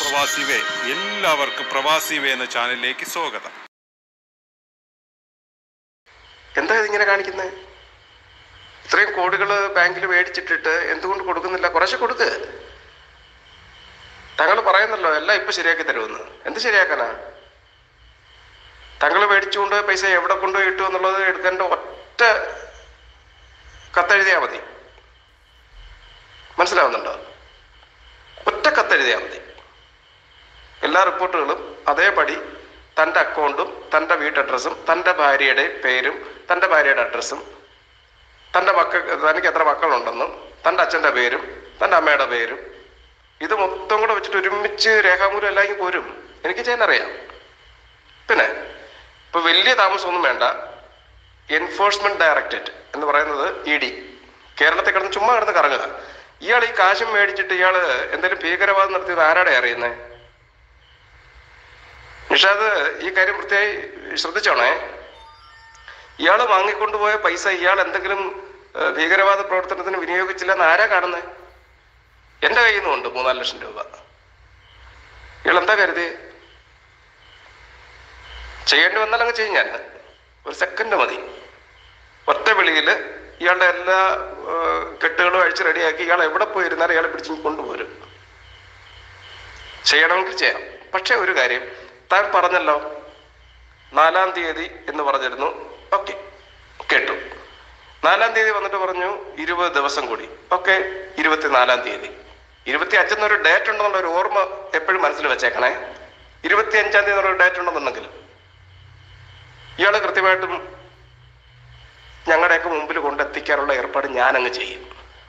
പ്രവാസി വേ എല്ലാവർക്കും പ്രവാസി വേ എന്ന ചാനലിലേക്ക് സ്വാഗതം എന്താ ഇതിങ്ങനെ കാണിക്കുന്നത് ഇത്രയും കോടികൾ ബാങ്കിൽ മേടിച്ചിട്ടിട്ട് എന്തുകൊണ്ട് കൊടുക്കുന്നില്ല കുറച്ച് കൊടുക്ക് തങ്ങൾ പറയുന്നല്ലോ എല്ലാം ഇപ്പൊ ശരിയാക്കി തരുമെന്ന് എന്ത് ശരിയാക്കാനാ തങ്ങൾ മേടിച്ചുകൊണ്ട് പൈസ എവിടെ കൊണ്ടുപോയി ഇട്ടു എന്നുള്ളത് എടുക്കേണ്ട ഒറ്റ കത്തെഴുതിയാൽ മതി മനസ്സിലാവുന്നുണ്ടോ ഒറ്റ കത്തെഴുതിയാൽ മതി എല്ലാ റിപ്പോർട്ടുകളും അതേപടി തൻ്റെ അക്കൗണ്ടും തൻ്റെ വീട്ടഡ്രസ്സും തൻ്റെ ഭാര്യയുടെ പേരും തൻ്റെ ഭാര്യയുടെ അഡ്രസ്സും തൻ്റെ മക്ക തനിക്ക് എത്ര മക്കളുണ്ടെന്നും തൻ്റെ അച്ഛൻ്റെ പേരും തൻ്റെ അമ്മയുടെ പേരും ഇത് മൊത്തം കൂടെ വെച്ചിട്ട് ഒരുമിച്ച് രേഖാമൂലം എല്ലാം ഇങ്ങ് പോരും എനിക്ക് ചെയ്യാൻ അറിയാം പിന്നെ ഇപ്പൊ വലിയ താമസമൊന്നും വേണ്ട എൻഫോഴ്സ്മെന്റ് ഡയറക്ടറേറ്റ് എന്ന് പറയുന്നത് ഇ ഡി കേരളത്തിൽ കിടന്ന് ചുമ്മാ കിടന്ന് കറങ്ങുക ഇയാൾ ഈ കാശും മേടിച്ചിട്ട് ഇയാള് എന്തെങ്കിലും ഭീകരവാദം നടത്തിയത് ആരാടെ അറിയുന്നേ നിഷാദ് ഈ കാര്യം വൃത്തിയായി ശ്രദ്ധിച്ചോണേ ഇയാൾ വാങ്ങിക്കൊണ്ടുപോയ പൈസ ഇയാൾ എന്തെങ്കിലും ഏഹ്, ഭീകരവാദ പ്രവർത്തനത്തിന് വിനിയോഗിച്ചില്ലെന്ന് ആരാ കാണുന്നത് എന്റെ കയ്യിൽ നിന്നും ഉണ്ട് മൂന്നാല് ലക്ഷം രൂപ ഇയാൾ എന്താ കരുതി ചെയ്യേണ്ടി വന്നാൽ അങ്ങ് ചെയ്യും ഞാൻ ഒരു സെക്കൻഡ് മതി ഒറ്റ വിളിയിൽ ഇയാളുടെ എല്ലാ ഏഹ്, കെട്ടുകളും അഴിച്ച് റെഡിയാക്കി ഇയാൾ എവിടെ പോയിരുന്നാലും ഇയാളെ പിടിച്ച് കൊണ്ടുപോരും ചെയ്യണമെങ്കിൽ ചെയ്യാം പക്ഷെ ഒരു കാര്യം താൻ പറഞ്ഞല്ലോ നാലാം തീയതി എന്ന് പറഞ്ഞിരുന്നു ഓക്കെ കേട്ടു നാലാം തീയതി വന്നിട്ട് പറഞ്ഞു ഇരുപത് ദിവസം കൂടി ഓക്കെ ഇരുപത്തിനാലാം തീയതി ഇരുപത്തി അഞ്ചെന്നൊരു ഡേറ്റ് ഉണ്ടെന്നുള്ള ഒരു ഓർമ്മ എപ്പോഴും മനസ്സിൽ വെച്ചേക്കണേ ഇരുപത്തി അഞ്ചാം തീയതി എന്നൊരു ഡേറ്റ് ഉണ്ടെന്നുണ്ടെങ്കിൽ ഇയാള് കൃത്യമായിട്ടും ഞങ്ങളുടെയൊക്കെ മുമ്പിൽ കൊണ്ടെത്തിക്കാനുള്ള ഏർപ്പാട് ഞാൻ അങ്ങ് ചെയ്യും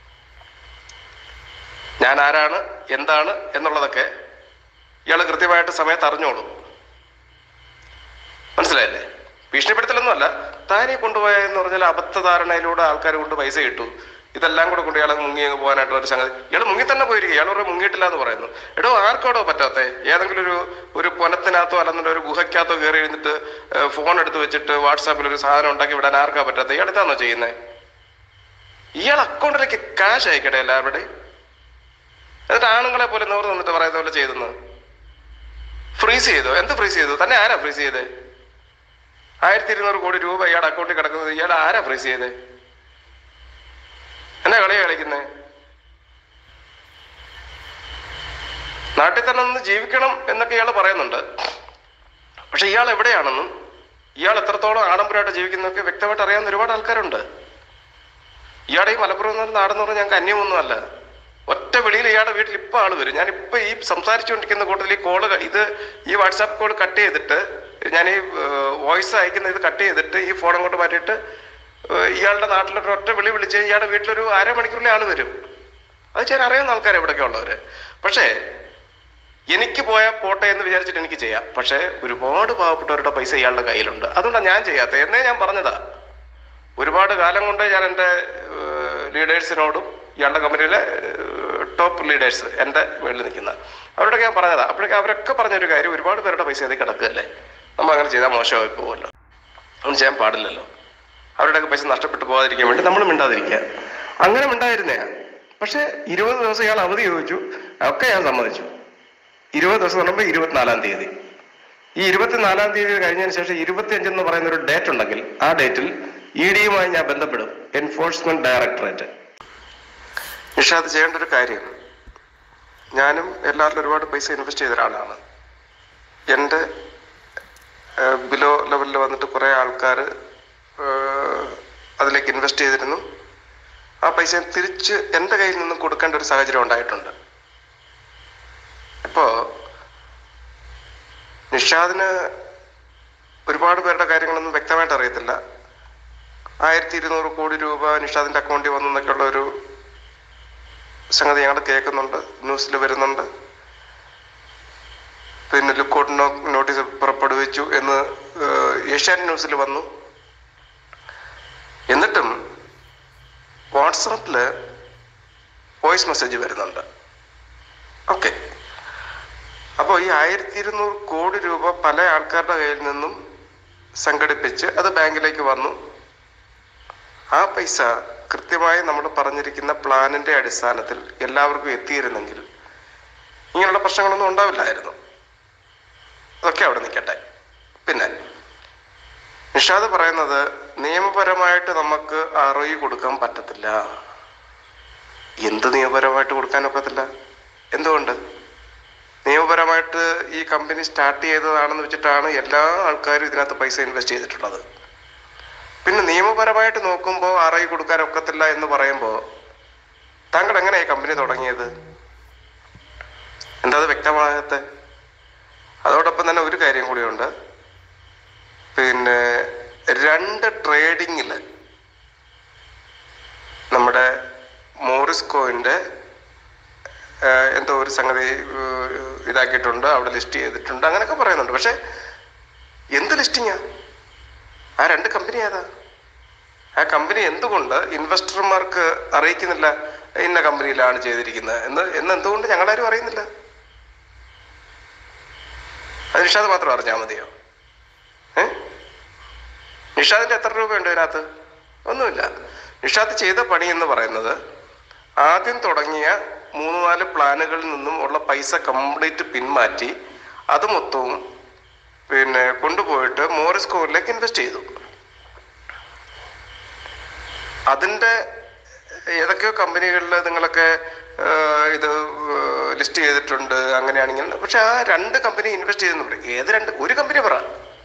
ഞാൻ ആരാണ് എന്താണ് എന്നുള്ളതൊക്കെ ഇയാൾ കൃത്യമായിട്ട് സമയത്ത് അറിഞ്ഞോളൂ മനസ്സിലായില്ലേ ഭീഷണിപ്പെടുത്തലൊന്നുമല്ല താനെ കൊണ്ടുപോയ എന്ന് പറഞ്ഞാൽ അബദ്ധധാരണയിലൂടെ ആൾക്കാർ കൊണ്ട് പൈസ കിട്ടു ഇതെല്ലാം കൂടെ കൊണ്ട് ഇയാളെ മുങ്ങി അങ്ങ് പോകാനായിട്ടുള്ള ഒരു സംഗതി ഇയാൾ മുങ്ങി തന്നെ പോയിരിക്കും ഇയാൾ പറയും മുങ്ങിയിട്ടില്ല എന്ന് പറയുന്നു എടോ ആർക്കോടോ പറ്റാത്തെ ഏതെങ്കിലും ഒരു ഒരു പൊനത്തിനകത്തോ അല്ലെന്നുണ്ടെങ്കിൽ ഒരു ഗുഹയ്ക്കകത്തോ കയറി ഇരുന്നിട്ട് ഫോൺ എടുത്ത് വെച്ചിട്ട് വാട്സാപ്പിൽ ഒരു സാധനം ഉണ്ടാക്കി വിടാൻ ആർക്കാ പറ്റാത്ത ഇയാൾ ഇതാണോ ചെയ്യുന്നത് ഇയാൾ അക്കൗണ്ടിലേക്ക് കാശ് അയക്കട്ടെ എല്ലാവരുടെയും എന്നിട്ട് ആണുങ്ങളെ പോലെ നിവർന്ന് നിന്നിട്ട് പറയുന്ന പോലെ ചെയ്തെന്ന് ഫ്രീസ് ചെയ്തോ എന്ത് ഫ്രീസ് ചെയ്തു തന്നെ ആരാ ഫ്രീസ് ചെയ്തേ ആയിരത്തി ഇരുന്നൂറ് കോടി രൂപ ഇയാളുടെ അക്കൗണ്ടിൽ കിടക്കുന്നത് ഇയാൾ ആരാ ഫ്രീസ് ചെയ്തേ എന്നാ കളിയാ കളിക്കുന്നേ നാട്ടിൽ തന്നെ ഒന്ന് ജീവിക്കണം എന്നൊക്കെ ഇയാൾ പറയുന്നുണ്ട് പക്ഷെ ഇയാൾ എവിടെയാണെന്നും ഇയാൾ എത്രത്തോളം ആഡംബരമായിട്ട് ജീവിക്കുന്നതൊക്കെ വ്യക്തമായിട്ട് അറിയാവുന്ന ഒരുപാട് ആൾക്കാരുണ്ട് ഇയാളുടെ ഈ മലപ്പുറം എന്ന് പറഞ്ഞ നാടെന്ന് പറഞ്ഞാൽ ഞങ്ങൾക്ക് അന്യമൊന്നുമല്ല ഒറ്റ വെളിയിൽ ഇയാളുടെ വീട്ടിൽ ഇപ്പൊ ആള് വരും ഞാൻ ഇപ്പൊ ഈ സംസാരിച്ചുകൊണ്ടിരിക്കുന്ന കൂട്ടത്തിൽ ഈ കോള് ഇത് ഈ വാട്സാപ്പ് കോൾ കട്ട് ചെയ്തിട്ട് ഞാൻ ഈ വോയിസ് അയക്കുന്ന ഇത് കട്ട് ചെയ്തിട്ട് ഈ ഫോൺ അങ്ങോട്ട് മാറ്റിയിട്ട് ഏഹ്, ഇയാളുടെ നാട്ടിലൊരു ഒറ്റ വിളി വിളിച്ച് ഇയാളുടെ വീട്ടിലൊരു അരമണിക്കൂറിൽ ആള് വരും അത് ഞാൻ അറിയാവുന്ന ആൾക്കാർ എവിടെയൊക്കെ ഉള്ളവര് പക്ഷേ എനിക്ക് പോയാൽ പോട്ടെ എന്ന് വിചാരിച്ചിട്ട് എനിക്ക് ചെയ്യാം പക്ഷേ ഒരുപാട് പാവപ്പെട്ടവരുടെ പൈസ ഇയാളുടെ കയ്യിലുണ്ട് അതുകൊണ്ടാണ് ഞാൻ ചെയ്യാത്തത് എന്നേ ഞാൻ പറഞ്ഞതാ ഒരുപാട് കാലം കൊണ്ട് ഞാൻ എൻ്റെ ലീഡേഴ്സിനോടും ഇയാളുടെ കമ്പനിയിലെ ടോപ്പ് ലീഡേഴ്സ് എൻ്റെ മുകളിൽ നിൽക്കുന്ന അവരോടൊക്കെ ഞാൻ പറഞ്ഞതാ അപ്പോഴൊക്കെ അവരൊക്കെ പറഞ്ഞൊരു കാര്യം ഒരുപാട് പേരുടെ പൈസ അതിൽ കിടക്കുകയല്ലേ നമ്മൾ അങ്ങനെ ചെയ്താൽ മോശമായി പോകുമല്ലോ അങ്ങനെ ചെയ്യാൻ പാടില്ലല്ലോ അവരുടെയൊക്കെ പൈസ നഷ്ടപ്പെട്ടു പോകാതിരിക്കാൻ വേണ്ടി നമ്മൾ മിണ്ടാതിരിക്കുക അങ്ങനെ മിണ്ടായിരുന്നേ പക്ഷെ ഇരുപത് ദിവസം ഇയാൾ അവധി ചോദിച്ചു ഒക്കെ ഞാൻ സമ്മതിച്ചു ഇരുപത് ദിവസം എന്ന് പറയുമ്പോൾ ഇരുപത്തിനാലാം തീയതി ഈ ഇരുപത്തിനാലാം തീയതി കഴിഞ്ഞതിന് ശേഷം ഇരുപത്തിയഞ്ച് എന്ന് പറയുന്ന ഒരു ഡേറ്റ് ഉണ്ടെങ്കിൽ ആ ഡേറ്റിൽ ഇ ഡിയുമായി ഞാൻ ബന്ധപ്പെടും എൻഫോഴ്സ്മെന്റ് ഡയറക്ടറേറ്റ് നിഷാദ് ചെയ്യേണ്ട ഒരു കാര്യം ഞാനും എല്ലാവരിലും ഒരുപാട് പൈസ ഇൻവെസ്റ്റ് ചെയ്ത ഒരാളാണ് എൻ്റെ ബിലോ ലെവലിൽ വന്നിട്ട് കുറേ ആൾക്കാർ അതിലേക്ക് ഇൻവെസ്റ്റ് ചെയ്തിരുന്നു ആ പൈസ തിരിച്ച് എൻ്റെ കയ്യിൽ നിന്നും കൊടുക്കേണ്ട ഒരു സാഹചര്യം ഉണ്ടായിട്ടുണ്ട് ഇപ്പോ നിഷാദിന് ഒരുപാട് പേരുടെ കാര്യങ്ങളൊന്നും വ്യക്തമായിട്ട് അറിയത്തില്ല ആയിരത്തി ഇരുന്നൂറ് കോടി രൂപ നിഷാദിന്റെ അക്കൗണ്ടിൽ വന്നു എന്നൊക്കെയുള്ള ഒരു സംഗതി ഞങ്ങൾ കേൾക്കുന്നുണ്ട് ന്യൂസിൽ വരുന്നുണ്ട് പിന്നെ ലുക്കൗട്ട് നോ നോട്ടീസ് പുറപ്പെടുവിച്ചു എന്ന് ഏഹ്, ഏഷ്യാനെറ്റ് ന്യൂസിൽ വന്നു എന്നിട്ടും വാട്സാപ്പില് വോയിസ് മെസ്സേജ് വരുന്നുണ്ട് ഓക്കെ അപ്പോൾ ഈ ആയിരത്തി ഇരുന്നൂറ് കോടി രൂപ പല ആൾക്കാരുടെ കയ്യിൽ നിന്നും സംഘടിപ്പിച്ച് അത് ബാങ്കിലേക്ക് വന്നു ആ പൈസ കൃത്യമായി നമ്മൾ പറഞ്ഞിരിക്കുന്ന പ്ലാനിന്റെ അടിസ്ഥാനത്തിൽ എല്ലാവർക്കും എത്തിയിരുന്നെങ്കിൽ ഇങ്ങനെയുള്ള പ്രശ്നങ്ങളൊന്നും ഉണ്ടാവില്ലായിരുന്നു അതൊക്കെ അവിടെ നിൽക്കട്ടെ പിന്നെ നിഷാദ് പറയുന്നത് നിയമപരമായിട്ട് നമുക്ക് ആർ കൊടുക്കാൻ പറ്റത്തില്ല എന്ത് നിയമപരമായിട്ട് കൊടുക്കാൻ ഒക്കത്തില്ല എന്തുകൊണ്ട് നിയമപരമായിട്ട് ഈ കമ്പനി സ്റ്റാർട്ട് ചെയ്തതാണെന്ന് വെച്ചിട്ടാണ് എല്ലാ ആൾക്കാരും ഇതിനകത്ത് പൈസ ഇൻവെസ്റ്റ് ചെയ്തിട്ടുള്ളത് പിന്നെ നിയമപരമായിട്ട് നോക്കുമ്പോൾ ആർ ഐ കൊടുക്കാൻ ഒക്കത്തില്ല എന്ന് പറയുമ്പോൾ താങ്കൾ എങ്ങനെയാ ഈ കമ്പനി തുടങ്ങിയത് എന്താ അത് വ്യക്തമാകാത്ത അതോടൊപ്പം തന്നെ ഒരു കാര്യം കൂടിയുണ്ട് പിന്നെ രണ്ട് ട്രേഡിങ്ങിൽ നമ്മുടെ മോറിസ്കോയിൻ്റെ എന്തോ ഒരു സംഗതി ഏഹ്, ഇതാക്കിയിട്ടുണ്ട് അവിടെ ലിസ്റ്റ് ചെയ്തിട്ടുണ്ട് അങ്ങനെയൊക്കെ പറയുന്നുണ്ട് പക്ഷെ എന്ത് ലിസ്റ്റിങ്ങാ ആ രണ്ട് കമ്പനി ഏതാ ആ കമ്പനി എന്തുകൊണ്ട് ഇൻവെസ്റ്റർമാർക്ക് അറിയിക്കുന്നില്ല ഇന്ന കമ്പനിയിലാണ് ചെയ്തിരിക്കുന്നത് എന്ന് എന്ന് എന്തുകൊണ്ട് ഞങ്ങളാരും അറിയുന്നില്ല അത് നിഷാദ് മാത്രം അറിഞ്ഞാൽ മതിയോ ഏ നിഷാദിന്റെ എത്ര രൂപയുണ്ട് ഇതിനകത്ത് ഒന്നുമില്ല നിഷാദ് ചെയ്ത പണി എന്ന് പറയുന്നത് ആദ്യം തുടങ്ങിയ മൂന്ന് നാല് പ്ലാനുകളിൽ നിന്നും ഉള്ള പൈസ കംപ്ലീറ്റ് പിന്മാറ്റി അത് മൊത്തവും പിന്നെ കൊണ്ടുപോയിട്ട് മോറിസ് കോറിലേക്ക് ഇൻവെസ്റ്റ് ചെയ്തു അതിന്റെ ഏതൊക്കെയോ കമ്പനികളിൽ നിങ്ങളൊക്കെ ആ, ഇത് ലിസ്റ്റ് ചെയ്തിട്ടുണ്ട് അങ്ങനെയാണെങ്കിൽ പക്ഷെ ആ രണ്ട് കമ്പനി ഇൻവെസ്റ്റ് ചെയ്തെന്ന് പറയും ഏത് രണ്ട് ഒരു കമ്പനി പറ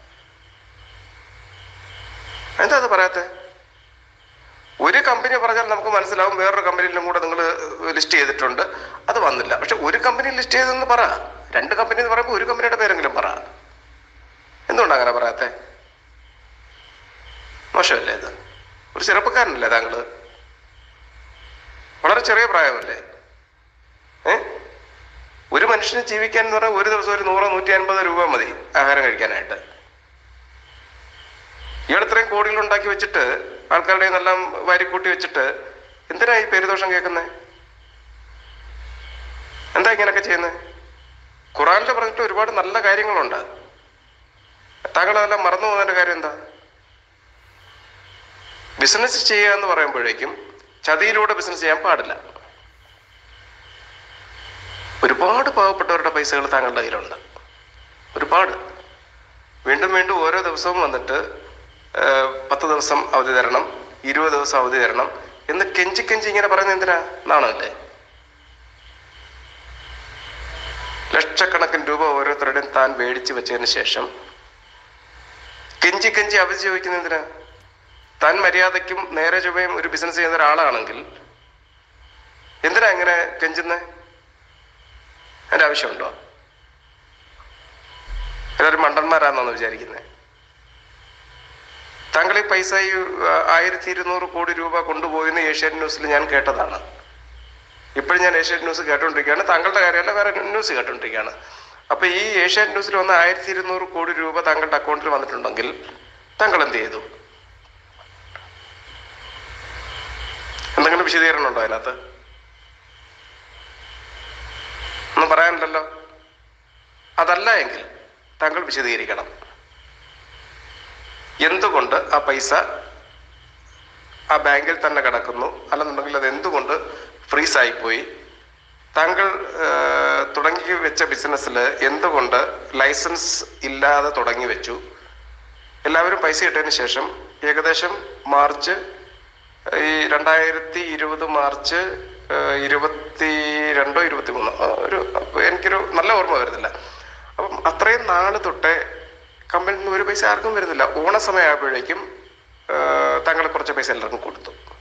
എന്താ അത് പറയാത്തെ ഒരു കമ്പനി പറഞ്ഞാൽ നമുക്ക് മനസ്സിലാവും വേറൊരു കമ്പനിയിലും കൂടെ നിങ്ങൾ ലിസ്റ്റ് ചെയ്തിട്ടുണ്ട് അത് വന്നില്ല പക്ഷെ ഒരു കമ്പനി ലിസ്റ്റ് ചെയ്തെന്ന് പറ രണ്ട് കമ്പനി എന്ന് പറയുമ്പോൾ ഒരു കമ്പനിയുടെ പേരെങ്കിലും പറ എന്തുകൊണ്ടാണ് അങ്ങനെ പറയാത്തെ മോശമല്ലേ ഇത് ഒരു ചെറുപ്പക്കാരനല്ലേ താങ്കള് വളരെ ചെറിയ പ്രായമല്ലേ ഏ ഒരു മനുഷ്യന് ജീവിക്കാൻ എന്ന് പറഞ്ഞാൽ ഒരു ദിവസം ഒരു നൂറോ നൂറ്റി അൻപത് രൂപ മതി ആഹാരം കഴിക്കാനായിട്ട് ഇയാൾ ഇത്രയും കോടികൾ ഉണ്ടാക്കി വെച്ചിട്ട് ആൾക്കാരുടെ എല്ലാം വാരിക്കൂട്ടി വെച്ചിട്ട് എന്തിനാ ഈ പേരുദോഷം കേൾക്കുന്നത് എന്താ ഇങ്ങനെയൊക്കെ ചെയ്യുന്നത് ഖുറാനിൽ പറഞ്ഞിട്ട് ഒരുപാട് നല്ല കാര്യങ്ങളുണ്ട് താങ്കൾ അതെല്ലാം മറന്നു പോകുന്നതിന്റെ കാര്യം എന്താ ബിസിനസ് ചെയ്യുക എന്ന് പറയുമ്പോഴേക്കും ചതിയിലൂടെ ബിസിനസ് ചെയ്യാൻ പാടില്ല ഒരുപാട് പാവപ്പെട്ടവരുടെ പൈസകൾ താങ്കളുടെ കയ്യിലുണ്ട് ഒരുപാട് വീണ്ടും വീണ്ടും ഓരോ ദിവസവും വന്നിട്ട് ആ, പത്ത് ദിവസം അവധി തരണം ഇരുപത് ദിവസം അവധി തരണം എന്ന് കെഞ്ചി കെഞ്ചി ഇങ്ങനെ പറയുന്നത് എന്തിനാ നാണല്ലേ ലക്ഷക്കണക്കിന് രൂപ ഓരോരുത്തരുടെയും താൻ മേടിച്ചു വെച്ചതിന് ശേഷം കെഞ്ചി കെഞ്ചി അവധി ചോദിക്കുന്നത് എന്തിനാ താൻ മര്യാദയ്ക്കും നേരെ ചൊവ്വയും ഒരു ബിസിനസ് ചെയ്യുന്ന ഒരാളാണെങ്കിൽ എന്തിനാ ഇങ്ങനെ കെഞ്ചുന്നേ അതിന്റെ ആവശ്യമുണ്ടോ എല്ലാവരും മണ്ടന്മാരാന്നാണ് വിചാരിക്കുന്നത് താങ്കൾ ഈ പൈസ ഈ ആ, ആയിരത്തി ഇരുന്നൂറ് കോടി രൂപ കൊണ്ടുപോയെന്ന് ഏഷ്യാനെറ്റ് ന്യൂസിൽ ഞാൻ കേട്ടതാണ് ഇപ്പോഴും ഞാൻ ഏഷ്യാനെറ്റ് ന്യൂസ് കേട്ടോണ്ടിരിക്കുകയാണ് താങ്കളുടെ കാര്യമല്ല വേറെ ന്യൂസ് കേട്ടോണ്ടിരിക്കുകയാണ് അപ്പൊ ഈ ഏഷ്യാനെറ്റ് ന്യൂസിൽ വന്ന ആയിരത്തി ഇരുന്നൂറ് കോടി രൂപ താങ്കളുടെ അക്കൗണ്ടിൽ വന്നിട്ടുണ്ടെങ്കിൽ താങ്കൾ എന്ത് ചെയ്തു എന്തെങ്കിലും വിശദീകരണം ഉണ്ടോ അതിനകത്ത് ഒന്നും പറയാനില്ലല്ലോ അതല്ല എങ്കിൽ താങ്കൾ വിശദീകരിക്കണം എന്തുകൊണ്ട് ആ പൈസ ആ ബാങ്കിൽ തന്നെ കിടക്കുന്നു അല്ലെന്നുണ്ടെങ്കിൽ അത് എന്തുകൊണ്ട് ഫ്രീസ് ആയിപ്പോയി താങ്കൾ ആ, തുടങ്ങി വെച്ച ബിസിനസ്സിൽ എന്തുകൊണ്ട് ലൈസൻസ് ഇല്ലാതെ തുടങ്ങി വെച്ചു എല്ലാവരും പൈസ ഇട്ടതിന് ശേഷം ഏകദേശം മാർച്ച് ഈ രണ്ടായിരത്തി ഇരുപത് മാർച്ച് ആ, ഇരുപത്തി രണ്ടോ ഇരുപത്തി മൂന്നോ ആ, ഒരു എനിക്കൊരു നല്ല ഓർമ്മ വരുന്നില്ല അപ്പം അത്രയും നാള് തൊട്ടേ കമ്പനിയിൽ നിന്ന് ഒരു പൈസ ആർക്കും വരുന്നില്ല ഓണസമയമായപ്പോഴേക്കും താങ്കൾ കുറച്ച് പൈസ എല്ലാവർക്കും കൊടുത്തു